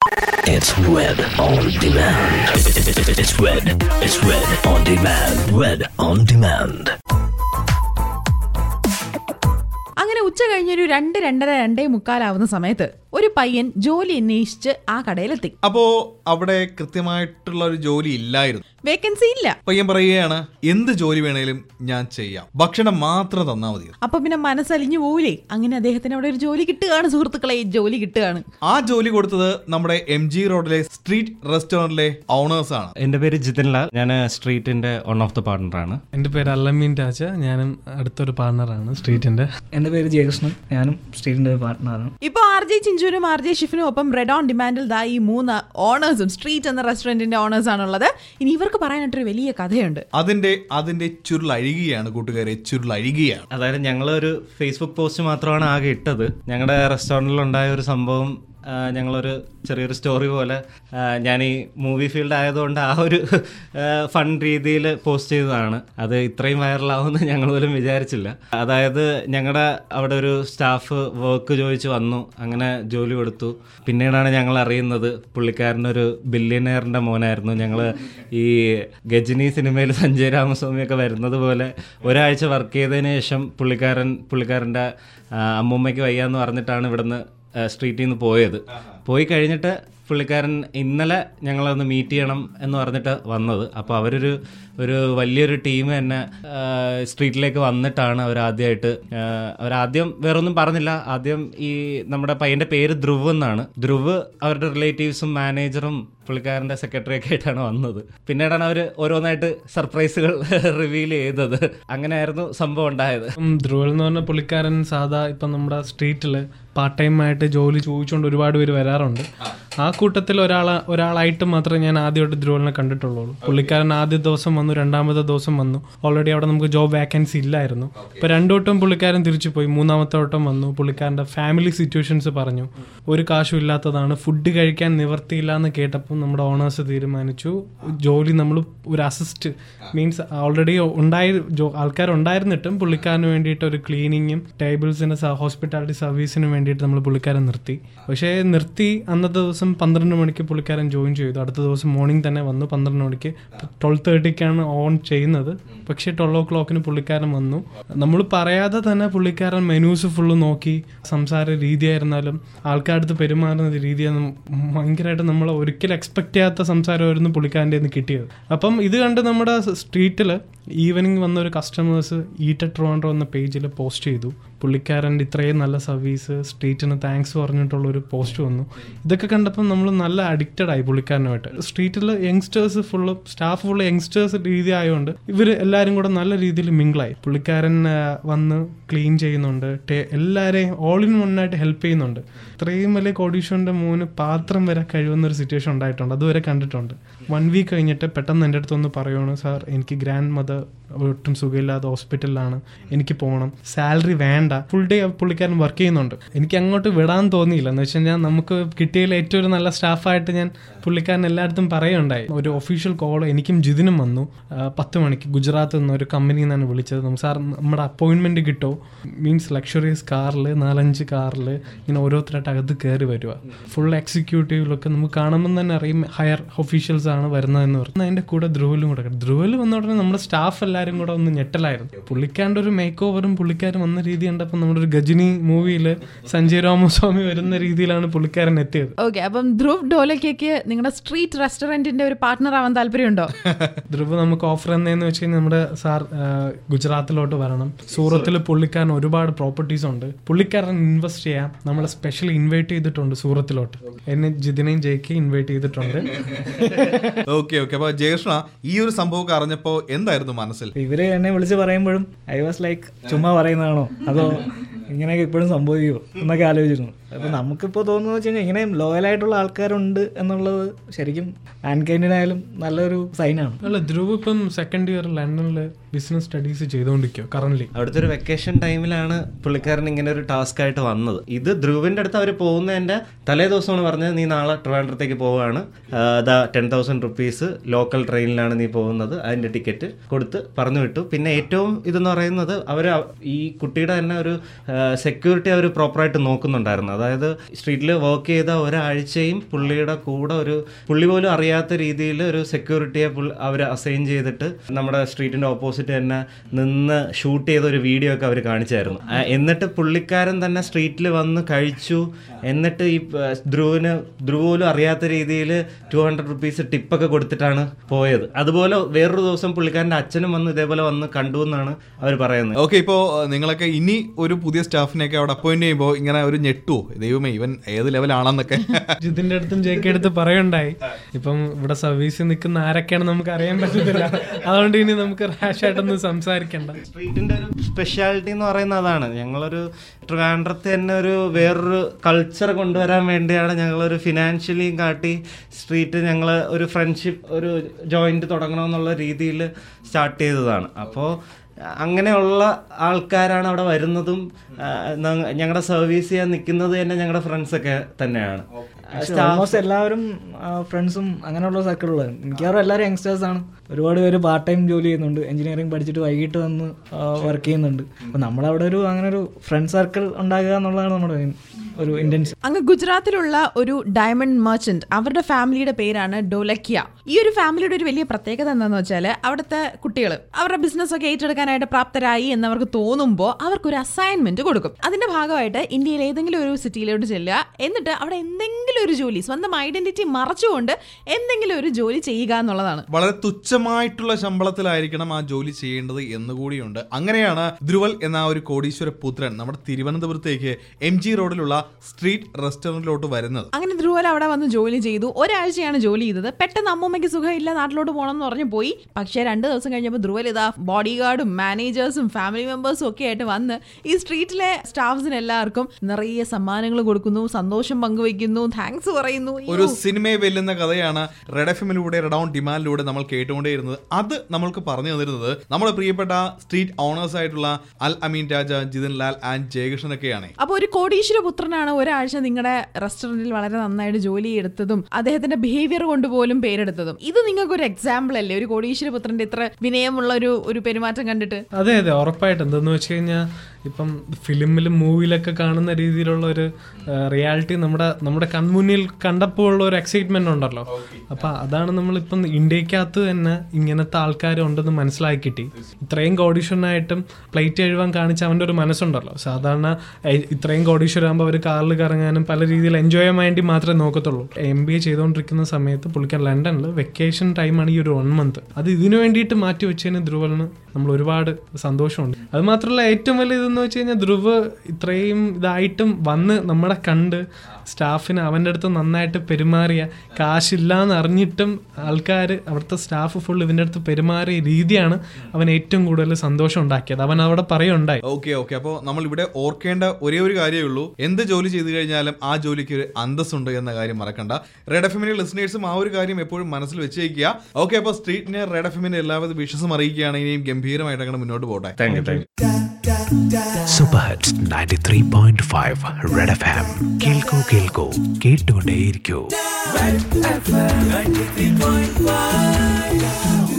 It's Red on Demand. It's Red. It's Red on Demand. Red on Demand. അങ്ങനെ ഉച്ച കഴിഞ്ഞൊരു രണ്ട് രണ്ടര രണ്ടേ മുക്കാലാവുന്ന സമയത്ത് ഒരു പയ്യൻ ജോലി അന്വേഷിച്ച് ആ കടയിലെത്തി അപ്പോ അവിടെ കൃത്യമായിട്ടുള്ള ഒരു ജോലി ഇല്ലായിരുന്നു വേക്കൻസി ഇല്ല പയ്യൻ പറയുകയാണ് എന്ത് ജോലി വേണേലും ഞാൻ ചെയ്യാം ഭക്ഷണം മാത്രം തന്നാ മതി അപ്പൊ പിന്നെ മനസ്സലിഞ്ഞു പോവില്ലേ അങ്ങനെ അദ്ദേഹത്തിന് അവിടെ ഒരു ജോലി കിട്ടുകയാണ് സുഹൃത്തുക്കളെ ജോലി കിട്ടുകയാണ് ആ ജോലി കൊടുത്തത് നമ്മുടെ എം ജി റോഡിലെ സ്ട്രീറ്റ് റെസ്റ്റോറന്റിലെ ഓണേഴ്സ് ആണ് എൻ്റെ പേര് ജിതിൻ ലാൽ ഞാൻ സ്ട്രീറ്റിന്റെ വൺ ഓഫ് ദ പാർട്ണറാണ് എൻ്റെ പേര് അല്ലമീൻ രാജ ഞാനും അടുത്തൊരു പാർട്ണറാണ് സ്ട്രീറ്റിന്റെ എൻ്റെ പേര് ജയകൃഷ്ണൻ ഞാനും സ്ട്രീറ്റിൻ്റെ പാർട്ട്ണറാണ് ഇപ്പൊ ആർ ജെ ചിഞ്ചുനും ആർ ജെ ഷിഫിനും ഒപ്പം റെഡ് ഓൺ ഡിമാൻഡിൽ ദാ ഈ മൂന്ന് ഓണേഴ്സും സ്ട്രീറ്റ് എന്ന റെസ്റ്റോറന്റിന്റെ ഓണേഴ്സ് ആണുള്ളത് ഇനി ഇവർക്ക് പറയാനായിട്ടൊരു വലിയ കഥയുണ്ട് അതിന്റെ അതിന്റെ ചുരുളഴുകിയാണ് കൂട്ടുകാരെ ചുരുളഴുകിയാണ് അതായത് ഞങ്ങളൊരു ഫേസ്ബുക്ക് പോസ്റ്റ് മാത്രമാണ് ആകെ ഇട്ടത് ഞങ്ങളുടെ റെസ്റ്റോറൻറ്റിൽ ഉണ്ടായ ഒരു സംഭവം ആ, ഞങ്ങളൊരു ചെറിയൊരു സ്റ്റോറി പോലെ ആ, ഞാൻ ഈ മൂവി ഫീൽഡ് ആയതുകൊണ്ട് ആ ഒരു ഫൺ രീതിയിൽ പോസ്റ്റ് ചെയ്തതാണ് അത് ഇത്രയും വൈറലാവുമെന്ന് ഞങ്ങൾ പോലും വിചാരിച്ചില്ല അതായത് ഞങ്ങളുടെ അവിടെ ഒരു സ്റ്റാഫ് വർക്ക് ചോദിച്ച് വന്നു അങ്ങനെ ജോലി കൊടുത്തു പിന്നീടാണ് ഞങ്ങൾ അറിയുന്നത് പുള്ളിക്കാരനൊരു ബില്യനെയറിൻ്റെ മോനായിരുന്നു ഞങ്ങൾ ഈ ഗജനി സിനിമയിൽ സഞ്ജയ് രാമസ്വാമിയൊക്കെ വരുന്നത് പോലെ ഒരാഴ്ച വർക്ക് ചെയ്തതിന് ശേഷം പുള്ളിക്കാരൻ പുള്ളിക്കാരൻ്റെ അമ്മൂമ്മയ്ക്ക് വയ്യാന്ന് പറഞ്ഞിട്ടാണ് ഇവിടുന്ന് ആ, സ്ട്രീറ്റിൽ നിന്ന് പോയത് പോയി കഴിഞ്ഞിട്ട് പുള്ളിക്കാരൻ ഇന്നലെ ഞങ്ങളൊന്ന് മീറ്റ് ചെയ്യണം എന്ന് പറഞ്ഞിട്ട് വന്നത് അപ്പോൾ അവരൊരു ഒരു വലിയൊരു ടീം തന്നെ ആ, സ്ട്രീറ്റിലേക്ക് വന്നിട്ടാണ് അവർ ആദ്യമായിട്ട് അവരാദ്യം വേറൊന്നും പറഞ്ഞില്ല ആദ്യം ഈ നമ്മുടെ പയ്യന്റെ പേര് ധ്രുവ് എന്നാണ് ധ്രുവ് അവരുടെ റിലേറ്റീവ്സും മാനേജറും പുള്ളിക്കാരന്റെ സെക്രട്ടറി ഒക്കെ ആയിട്ടാണ് വന്നത് പിന്നീടാണ് അവർ ഓരോന്നായിട്ട് സർപ്രൈസുകൾ റിവീൽ ചെയ്തത് അങ്ങനെയായിരുന്നു സംഭവം ഉണ്ടായത് ഇപ്പം ധ്രുവൽ എന്ന് പറഞ്ഞ പുള്ളിക്കാരൻ സാധാ ഇപ്പം നമ്മുടെ സ്ട്രീറ്റിൽ പാർട്ട് ടൈം ആയിട്ട് ജോലി ചോദിച്ചുകൊണ്ട് ഒരുപാട് പേര് വരാറുണ്ട് ആ കൂട്ടത്തിൽ ഒരാൾ ഒരാളായിട്ട് മാത്രമേ ഞാൻ ആദ്യമായിട്ട് ധ്രുവലിനെ കണ്ടിട്ടുള്ളൂ പുള്ളിക്കാരൻ ആദ്യ ദിവസം വന്നു രണ്ടാമത്തെ ദിവസം വന്നു ഓൾറെഡി അവിടെ നമുക്ക് ജോബ് വേക്കൻസി ഇല്ലായിരുന്നു ഇപ്പൊ രണ്ടു വട്ടം പുള്ളിക്കാരൻ തിരിച്ചു പോയി മൂന്നാമത്തെ വട്ടം വന്നു പുള്ളിക്കാരന്റെ ഫാമിലി സിറ്റുവേഷൻസ് പറഞ്ഞു ഒരു കാശും ഇല്ലാത്തതാണ് ഫുഡ് കഴിക്കാൻ നിവർത്തിയില്ല എന്ന് കേട്ടപ്പോൾ നമ്മുടെ ഓണേഴ്സ് തീരുമാനിച്ചു ജോലി നമ്മൾ ഒരു അസിസ്റ്റ് മീൻസ് ഓൾറെഡി ഉണ്ടായി ജോ- ആൾക്കാരുണ്ടായിരുന്നിട്ടും പുള്ളിക്കാരന് വേണ്ടിയിട്ട് ഒരു ക്ലീനിങ്ങും ടേബിൾസിന്റെ ഹോസ്പിറ്റാലിറ്റി സർവീസിന് വേണ്ടിയിട്ട് നമ്മൾ പുള്ളിക്കാരൻ നിർത്തി പക്ഷേ നിർത്തി അന്നത്തെ ദിവസം പന്ത്രണ്ട് മണിക്ക് പുള്ളിക്കാരൻ ജോയിൻ ചെയ്തു അടുത്ത ദിവസം മോർണിംഗ് തന്നെ വന്നു പന്ത്രണ്ട് മണിക്ക് ട്വൽവ് തേർട്ടിക്കാണ് ഓൺ ചെയ്യുന്നത് പക്ഷേ ട്വൽവ് ഓ ക്ലോക്കിന് പുള്ളിക്കാരൻ വന്നു നമ്മൾ പറയാതെ തന്നെ പുള്ളിക്കാരൻ മെനൂസ് ഫുള്ള് നോക്കി സംസാര രീതിയായിരുന്നാലും ആൾക്കാരടുത്ത് പെരുമാറുന്ന രീതിയാണ് ഭയങ്കരമായിട്ട് നമ്മൾ ഒരിക്കലും എക്സ്പെക്ട് ചെയ്യാത്ത സംസാരമായിരുന്നു പുള്ളിക്കാരൻ്റെ നിന്ന് കിട്ടിയത് അപ്പം ഇത് കണ്ട് നമ്മുടെ സ്ട്രീറ്റിൽ ഈവനിങ് വന്ന ഒരു കസ്റ്റമേഴ്സ് ഈറ്റ് ട്രോണ്ടോ എന്ന പേജിൽ പോസ്റ്റ് ചെയ്തു പുള്ളിക്കാരൻ്റെ ഇത്രയും നല്ല സർവീസ് സ്ട്രീറ്റിന് താങ്ക്സ് പറഞ്ഞിട്ടുള്ള ഒരു പോസ്റ്റ് വന്നു ഇതൊക്കെ കണ്ടപ്പോൾ നമ്മൾ നല്ല അഡിക്റ്റഡ് ആയി പുള്ളിക്കാരനുമായിട്ട് സ്ട്രീറ്റിൽ youngsters full staff full youngsters രീതി ആയതുകൊണ്ട് ഇവർ എല്ലാവരും കൂടെ നല്ല രീതിയിൽ മിങ്കിളായി പുള്ളിക്കാരൻ ആ, വന്ന് ക്ലീൻ ചെയ്യുന്നുണ്ട് ടേ- എല്ലാവരെയും ഓൾ ഇൻ വൺ ആയിട്ട് ഹെൽപ്പ് ചെയ്യുന്നുണ്ട് ഇത്രയും വലിയ കോടീശ്വരൻ്റെ മോന് പാത്രം വരെ കഴിയുന്ന ഒരു സിറ്റുവേഷൻ ഉണ്ടായിട്ടുണ്ട് അതുവരെ കണ്ടിട്ടുണ്ട് വൺ വീക്ക് കഴിഞ്ഞിട്ട് പെട്ടെന്ന് എൻ്റെ അടുത്ത് ഒന്ന് പറയുവാണ് സാർ എനിക്ക് ഗ്രാൻഡ് മദർ ഒട്ടും സുഖമില്ലാതെ ഹോസ്പിറ്റലിലാണ് എനിക്ക് പോകണം സാലറി വേണ്ട ഫുൾ ഡേ പുള്ളിക്കാരൻ വർക്ക് ചെയ്യുന്നുണ്ട് എനിക്ക് അങ്ങോട്ട് വിടാൻ തോന്നിയില്ല എന്ന് വെച്ച് കഴിഞ്ഞാൽ നമുക്ക് കിട്ടിയതിൽ ഏറ്റവും ഒരു നല്ല സ്റ്റാഫായിട്ട് ഞാൻ പുള്ളിക്കാരൻ എല്ലായിടത്തും പറയുണ്ടായി ഒരു ഒഫീഷ്യൽ കോൾ എനിക്കും ജിതിനും വന്നു ആ, പത്ത് മണിക്ക് ഗുജറാത്തിൽ നിന്ന് ഒരു കമ്പനിയിൽ നിന്നാണ് വിളിച്ചത് നമുക്ക് സാർ നമ്മുടെ അപ്പോയിൻമെൻറ്റ് കിട്ടുമോ മീൻസ് ലക്ഷറിയസ് കാറിൽ നാലഞ്ച് കാറിൽ ഇങ്ങനെ ഓരോരുത്തരായിട്ട് അകത്ത് കയറി വരിക ഫുൾ എക്സിക്യൂട്ടീവിലൊക്കെ നമുക്ക് കാണുമ്പോൾ തന്നെ അറിയും ഹയർ ഒഫീഷ്യൽസ് ആണ് വരുന്നതെന്ന് പറഞ്ഞു അതിൻ്റെ കൂടെ ധ്രുവലും കൂടെ ധ്രുവൽ വന്ന ഉടനെ നമ്മുടെ സ്റ്റാഫ് എല്ലാവരും കൂടെ ഒന്ന് ഞെട്ടലായിരുന്നു പുള്ളിക്കാരൻ്റെ ഒരു മേക്ക് ഓവറും പുള്ളിക്കാരൻ വന്ന രീതി കണ്ടപ്പോൾ നമ്മുടെ ഒരു ഗജനി മൂവിയിൽ സഞ്ജയ് രാമസ്വാമി വരുന്ന രീതിയിലാണ് പുള്ളിക്കാരൻ എത്തിയത് ഓക്കെ അപ്പം ധ്രുവ് ഡോലയ്ക്ക് നിങ്ങളുടെ സ്ട്രീറ്റ് റെസ്റ്റോറന്റിന്റെ ഒരു പാർട്ട്ണർ ആവാൻ താല്പര്യമുണ്ടോ ധ്രുവ് നമുക്ക് ഓഫർ എന്നതെന്ന് വെച്ച് കഴിഞ്ഞാൽ നമ്മുടെ സാർ ആ, ഗുജറാത്തിലോട്ട് വരണം സൂറത്തിൽ പുള്ളിക്കാരൻ ഒരുപാട് പ്രോപ്പർട്ടീസ് ഉണ്ട് പുള്ളിക്കാരൻ ഇൻവെസ്റ്റ് ചെയ്യാം നമ്മളെ സ്പെഷ്യൽ ഇൻവൈറ്റ് ചെയ്തിട്ടുണ്ട് സൂറത്തിലോട്ട് എന്നെ ജിതിനെയും ജയിക്ക് ഇൻവൈറ്റ് ചെയ്തിട്ടുണ്ട് ഓക്കെ ഓക്കെ അപ്പൊ ജയകൃഷ്ണ ഈ ഒരു സംഭവമൊക്കെ അറിഞ്ഞപ്പോ എന്തായിരുന്നു മനസ്സിൽ ഇവര് എന്നെ വിളിച്ച് പറയുമ്പോഴും ഐ വാസ് ലൈക്ക് ചുമ്മാ പറയുന്നതാണോ അതോ ഇങ്ങനെയൊക്കെ ഇപ്പോഴും സംഭവിക്കുമോ എന്നൊക്കെ ആലോചിച്ചിരുന്നു അപ്പോൾ നമുക്കിപ്പോൾ തോന്നുന്നത് വെച്ച് കഴിഞ്ഞാൽ ഇങ്ങനെയും ലോയലായിട്ടുള്ള ആൾക്കാരുണ്ട് എന്നുള്ളത് ശരിക്കും മാൻകൈൻഡിനായാലും നല്ലൊരു സൈനാണ് അല്ല ധ്രുവ് ഇപ്പം സെക്കൻഡ് ഇയർ ലണ്ടനിൽ ബിസിനസ് സ്റ്റഡീസ് ചെയ്തുകൊണ്ടിരിക്കുക കറന്റ് അവിടുത്തെ ഒരു വെക്കേഷൻ ടൈമിലാണ് പുള്ളിക്കാരൻ ഇങ്ങനെ ഒരു ടാസ്ക് ആയിട്ട് വന്നത് ഇത് ധ്രുവിന്റെ അടുത്ത് അവർ പോകുന്നതിന്റെ തലേ ദിവസമാണ് പറഞ്ഞത് നീ നാളെ ട്രിവാൻഡ്രത്തേക്ക് പോവുകയാണ് ദാ ടെൻ തൗസൻഡ് റുപ്പീസ് ലോക്കൽ ട്രെയിനിലാണ് നീ പോകുന്നത് അതിന്റെ ടിക്കറ്റ് കൊടുത്ത് പറഞ്ഞു വിട്ടു പിന്നെ ഏറ്റവും ഇതെന്ന് പറയുന്നത് അവർ ഈ കുട്ടിയുടെ തന്നെ ഒരു സെക്യൂരിറ്റി അവർ പ്രോപ്പറായിട്ട് നോക്കുന്നുണ്ടായിരുന്നു അതായത് സ്ട്രീറ്റിൽ വർക്ക് ചെയ്ത ഒരാഴ്ചയും പുള്ളിയുടെ കൂടെ ഒരു പുള്ളി പോലും അറിയാത്ത രീതിയിൽ ഒരു സെക്യൂരിറ്റിയെ അവർ അസൈൻ ചെയ്തിട്ട് നമ്മുടെ സ്ട്രീറ്റിന്റെ ഓപ്പോസിറ്റ് തന്നെ നിന്ന് ഷൂട്ട് ചെയ്ത ഒരു വീഡിയോ ഒക്കെ അവർ കാണിച്ചായിരുന്നു ആ, എന്നിട്ട് പുള്ളിക്കാരൻ തന്നെ സ്ട്രീറ്റിൽ വന്ന് കഴിച്ചു എന്നിട്ട് ഈ ആ, ധ്രുവിന് ധ്രുവ് പോലും അറിയാത്ത രീതിയിൽ ടു ഹൺഡ്രഡ് റുപ്പീസ് ടിപ്പൊക്കെ കൊടുത്തിട്ടാണ് പോയത് അതുപോലെ വേറൊരു ദിവസം പുള്ളിക്കാരൻ്റെ അച്ഛനും വന്ന് ഇതേപോലെ വന്ന് കണ്ടു എന്നാണ് അവർ പറയുന്നത് ഓക്കെ ഇപ്പോ അഹ്, നിങ്ങളൊക്കെ ഇനി ഒരു പുതിയ സ്റ്റാഫിനെയൊക്കെ അവിടെ അപ്പോയിന്റ് ചെയ്യുമ്പോൾ ഇങ്ങനെ ഒരു ഞെട്ടുവോ ദൈവമേ ഇവൻ ഏത് ലെവലാണെന്നൊക്കെ ജിതിന്റെ അടുത്തും ജെ കെ അടുത്ത് പറയണ്ടായി ഇപ്പം ഇവിടെ സർവീസിൽ നിൽക്കുന്ന ആരൊക്കെയാണ് നമുക്ക് അറിയാൻ പറ്റത്തില്ല അതുകൊണ്ട് ഇനി നമുക്ക് റാഷായിട്ടൊന്നും സംസാരിക്കണ്ട സ്ട്രീറ്റിന്റെ ഒരു സ്പെഷ്യാലിറ്റി എന്ന് പറയുന്നത് അതാണ് ഞങ്ങളൊരു ട്രിവാൻഡ്രത്ത് തന്നെ ഒരു വേറൊരു കൾച്ചർ കൊണ്ടുവരാൻ വേണ്ടിയാണ് ഞങ്ങളൊരു ഫിനാൻഷ്യലിയും കാട്ടി സ്ട്രീറ്റ് ഞങ്ങൾ ഒരു ഫ്രണ്ട്ഷിപ്പ് ഒരു ജോയിന്റ് തുടങ്ങണമെന്നുള്ള രീതിയിൽ സ്റ്റാർട്ട് ചെയ്തതാണ് അപ്പോൾ അങ്ങനെയുള്ള ആൾക്കാരാണ് അവിടെ വരുന്നതും ഞങ്ങളുടെ സർവീസ് ചെയ്യാൻ നിൽക്കുന്നത് തന്നെ ഞങ്ങളുടെ ഫ്രണ്ട്സൊക്കെ തന്നെയാണ് ഓൾമോസ്റ്റ് എല്ലാവരും ഫ്രണ്ട്സും അങ്ങനെയുള്ള സർക്കിളുള്ളതാണ് മിക്കവാറും എല്ലാവരും യങ്സ്റ്റേഴ്സ് ആണ് ഒരുപാട് പേര് പാർട്ട് ടൈം ജോലി ചെയ്യുന്നുണ്ട് എഞ്ചിനീയറിംഗ് പഠിച്ചിട്ട് വൈകിട്ട് വന്ന് വർക്ക് ചെയ്യുന്നുണ്ട് അപ്പോൾ നമ്മളവിടെ ഒരു അങ്ങനെ ഒരു ഫ്രണ്ട് സർക്കിൾ ഉണ്ടാകുക എന്നുള്ളതാണ് നമ്മുടെ main ഒരു ഇന്റൻഷൻ അങ്ങ് ഗുജറാത്തിലുള്ള ഒരു ഡയമണ്ട് മെർച്ചന്റ് അവരുടെ ഫാമിലിയുടെ പേരാണ് ഡോലക്കിയ ഈ ഒരു ഫാമിലിയുടെ ഒരു വലിയ പ്രത്യേകത എന്താണെന്ന് വെച്ചാൽ അവിടുത്തെ കുട്ടികൾ അവരുടെ ബിസിനസ് ഒക്കെ ഏറ്റെടുക്കാനായിട്ട് പ്രാപ്തരായി എന്നവർക്ക് തോന്നുമ്പോൾ അവർക്കൊരു അസൈൻമെന്റ് കൊടുക്കും അതിന്റെ ഭാഗമായിട്ട് ഇന്ത്യയിൽ ഏതെങ്കിലും ഒരു സിറ്റിയിലോട്ട് ചെല്ലുക എന്നിട്ട് അവിടെ എന്തെങ്കിലും ഒരു ജോലി സ്വന്തം ഐഡന്റിറ്റി മറച്ചുകൊണ്ട് എന്തെങ്കിലും ഒരു ജോലി ചെയ്യുക എന്നുള്ളതാണ് വളരെ തുച്ഛമായിട്ടുള്ള ശമ്പളത്തിലായിരിക്കണം ആ ജോലി ചെയ്യേണ്ടത് എന്നുകൂടിയുണ്ട് അങ്ങനെയാണ് ധ്രുവൽ എന്ന ആ ഒരു കോടീശ്വര പുത്രൻ നമ്മുടെ തിരുവനന്തപുരത്തേക്ക് എം ജി റോഡിലുള്ള സ്ട്രീറ്റ് റെസ്റ്റോറന്റിലോട്ട് വരുന്നത് അങ്ങനെ ധ്രുവൽ അവിടെ വന്ന് ജോലി ചെയ്തു ഒരാഴ്ചയാണ് ജോലി ചെയ്തത് പെട്ടെന്ന് അമ്മൂമ്മയ്ക്ക് സുഖമില്ല നാട്ടിലോട്ട് പോകണം എന്ന് പറഞ്ഞു പോയി പക്ഷേ രണ്ട് ദിവസം കഴിഞ്ഞപ്പോൾ ധ്രുവൽ ഇതാ ബോഡി ഗാർഡും മാനേജേഴ്സും ഫാമിലി മെമ്പേഴ്സും ഒക്കെ ആയിട്ട് വന്ന് ഈ സ്ട്രീറ്റിലെ സ്റ്റാഫ്സിന് എല്ലാവർക്കും നിറയെ സമ്മാനങ്ങൾ കൊടുക്കുന്നു സന്തോഷം പങ്കുവയ്ക്കുന്നു താങ്ക്സ് പറയുന്നു അയ്യോ. ഒരു സിനിമയെ വെല്ലുന്ന കഥയാണ് റെഡ് എഫ് എമ്മിലൂടെ റെഡ് ഓൺ ഡിമാൻഡിലൂടെ നമ്മൾ കേട്ടുകൊണ്ടേയിരുന്നത് അത് നമ്മൾക്ക് പറഞ്ഞു തന്നിരുന്നത് നമ്മുടെ പ്രിയപ്പെട്ട സ്ട്രീറ്റ് ഓണേഴ്സ് ആയിട്ടുള്ള അൽ അമീൻ രാജ ജിതിൻ ലാൽ ആൻഡ് ജയകൃഷ്ണൻ ഒക്കെയാണ് അപ്പോൾ ഒരു കോടീശ്വര പുത്രനാണ് ഒരാഴ്ച നിങ്ങളുടെ റെസ്റ്റോറന്റിൽ വളരെ നന്നായിട്ട് ജോലി എടുത്തതും അദ്ദേഹത്തിന്റെ ബിഹേവിയർ കൊണ്ട് പോലും പേരെടുത്തതും ഇത് നിങ്ങൾക്ക് ഒരു എക്സാമ്പിൾ അല്ലേ ഒരു കോടീശ്വര പുത്രന്റെ ഇത്ര വിനയമുള്ള ഒരു ഒരു പെരുമാറ്റം കണ്ടിട്ട് അതെ അതെ ഉറപ്പായിട്ടും എന്തെന്ന് വെച്ച് കഴിഞ്ഞാൽ ഇപ്പം ഫിലിമിലും മൂവിയിലൊക്കെ കാണുന്ന രീതിയിലുള്ള ഒരു റിയാലിറ്റി നമ്മുടെ നമ്മുടെ കൺമുന്നിൽ കണ്ടപ്പോൾ ഉള്ള ഒരു എക്സൈറ്റ്മെന്റ് ഉണ്ടല്ലോ അപ്പൊ അതാണ് നമ്മളിപ്പം ഇന്ത്യക്കകത്ത് തന്നെ ഇങ്ങനത്തെ ആൾക്കാർ ഉണ്ടെന്ന് മനസ്സിലാക്കി കിട്ടി ഇത്രയും കോടീശ്വരനായിട്ടും പ്ലേറ്റ് എഴുവാൻ കാണിച്ച അവന്റെ ഒരു മനസ്സുണ്ടല്ലോ സാധാരണ എ- ഇത്രയും കോടീശ്വരാകുമ്പോൾ അവർ കാറിൽ കറങ്ങാനും പല രീതിയിൽ എൻജോയ് ചെയ്യാൻ വേണ്ടി മാത്രമേ നോക്കത്തുള്ളൂ എം ബി എ ചെയ്തുകൊണ്ടിരിക്കുന്ന സമയത്ത് പുള്ളിക്കാർ ലണ്ടനിൽ വെക്കേഷൻ ടൈമാണ് ഈ ഒരു വൺ മന്ത് അത് ഇതിനു വേണ്ടിയിട്ട് മാറ്റി വെച്ചതിന് ധ്രുവലിന് നമ്മൾ ഒരുപാട് സന്തോഷമുണ്ട് അത് മാത്രമല്ല ഏറ്റവും വലിയ ഇതെന്ന് വെച്ച് കഴിഞ്ഞാൽ ധ്രുവ് ഇത്രയും ഇതായിട്ടും വന്ന് നമ്മളെ കണ്ട് സ്റ്റാഫിന് അവൻ്റെ അടുത്ത് നന്നായിട്ട് പെരുമാറിയ കാശില്ലാന്ന് അറിഞ്ഞിട്ടും ആൾക്കാർ അവിടുത്തെ സ്റ്റാഫ് ഫുൾ ഇവൻ്റെ അടുത്ത് പെരുമാറിയ രീതിയാണ് അവൻ ഏറ്റവും കൂടുതൽ സന്തോഷം ഉണ്ടാക്കിയത് അവൻ അവിടെ പറയുണ്ടായി ഓക്കെ ഓക്കെ അപ്പോൾ നമ്മൾ ഇവിടെ ഓർക്കേണ്ട ഒരേ ഒരു കാര്യമേ ഉള്ളൂ എന്ത് ജോലി ചെയ്തു കഴിഞ്ഞാലും ആ ജോലിക്ക് ഒരു അന്തസ്സുണ്ട് എന്ന കാര്യം മറക്കണ്ട റെഡ് എഫ് എമ്മിന്റെ ലിസണേഴ്സും ആ ഒരു കാര്യം എപ്പോഴും മനസ്സിൽ വെച്ചേക്കുക ഓക്കെ അപ്പോൾ സ്ട്രീറ്റിന് റെഡ് എഫ് എമ്മിന്റെ എല്ലാവിധ വിഷസും അറിയിക്കുകയാണ് ഇനിയും ഗംഭീരമായിട്ട് അങ്ങനെ മുന്നോട്ട് പോട്ടെ thank you thank you super hits 93.5 red FM കേൾക്കൂ കേൾക്കൂ കേട്ടുകൊണ്ടേയിരിക്കൂ